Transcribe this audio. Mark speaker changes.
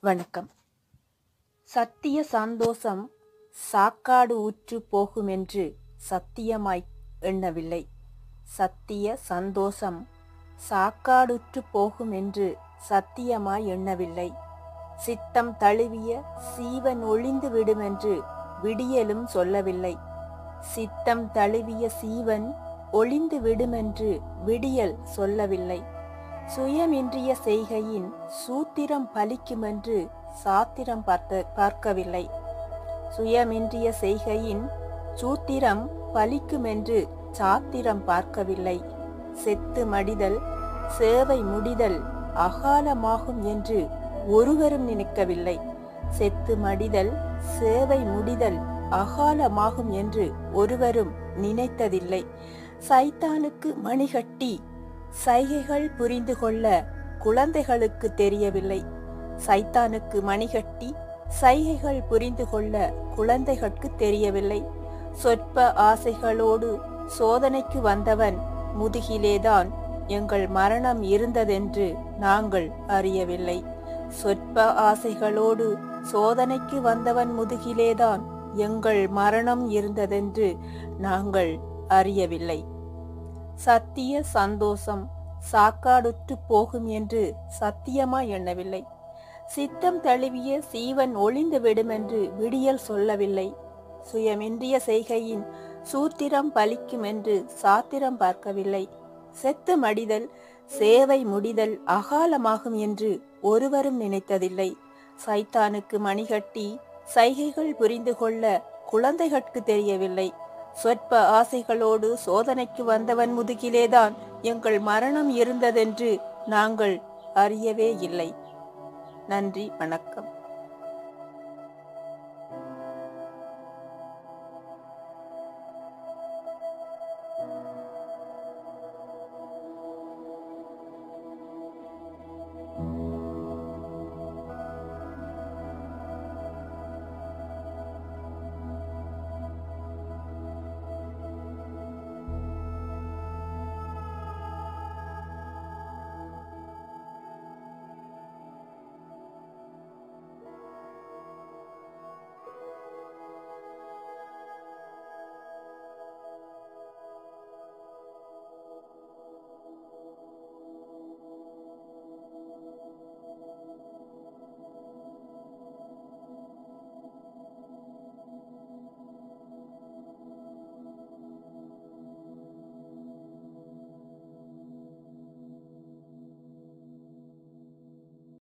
Speaker 1: வணக்கம் சத்திய சந்தோஷம் சாக்காடு ஊற்று போகுமென்று சத்தியமாய் எண்ணவில்லை சத்திய சந்தோஷம் சாக்காடுற்று போகுமென்று சத்தியமாய் எண்ணவில்லை சித்தம் தழுவிய சீவன் ஒளிந்து விடுமென்று விடியலும் சொல்லவில்லை சித்தம் தழுவிய சீவன் ஒளிந்து விடுமென்று விடியல் சொல்லவில்லை சுயமின்றிய செய்கையின் சூத்திரம் பலிக்குமென்று சாத்திரம் பார்த்த பார்க்கவில்லை சுயமின்றிய செய்கையின் சூத்திரம் பலிக்குமென்று சாத்திரம் பார்க்கவில்லை செத்து மடிதல் சேவை முடிதல் அகாலமாகும் என்று ஒருவரும் நினைக்கவில்லை செத்து மடிதல் சேவை முடிதல் அகாலமாகும் என்று ஒருவரும் நினைத்ததில்லை சைத்தானுக்கு மணிகட்டி சைகைகள் புரிந்து கொள்ள குழந்தைகளுக்கு தெரியவில்லை சைத்தானுக்கு மணிகட்டி சைகைகள் புரிந்து கொள்ள குழந்தைகளுக்கு தெரியவில்லை சொற்ப ஆசைகளோடு சோதனைக்கு வந்தவன் முதுகிலேதான் எங்கள் மரணம் இருந்ததென்று நாங்கள் அறியவில்லை சொற்ப ஆசைகளோடு சோதனைக்கு வந்தவன் முதுகிலேதான் எங்கள் மரணம் இருந்ததென்று நாங்கள் அறியவில்லை சத்திய சந்தோஷம் சாக்காடுற்று போகும் என்று சத்தியமாய் எண்ணவில்லை சித்தம் தழுவிய சீவன் ஒளிந்து விடுமென்று விடியல் சொல்லவில்லை சுயமின்றிய செய்கையின் சூத்திரம் பலிக்கும் என்று சாத்திரம் பார்க்கவில்லை செத்து மடிதல் சேவை முடிதல் அகாலமாகும் என்று ஒருவரும் நினைத்ததில்லை சைத்தானுக்கு மணிகட்டி சைகைகள் புரிந்து கொள்ள குழந்தைகட்கு தெரியவில்லை சொற்ப ஆசைகளோடு சோதனைக்கு வந்தவன் முதுகிலேதான் எங்கள் மரணம் இருந்ததென்று நாங்கள் அறியவே இல்லை நன்றி வணக்கம்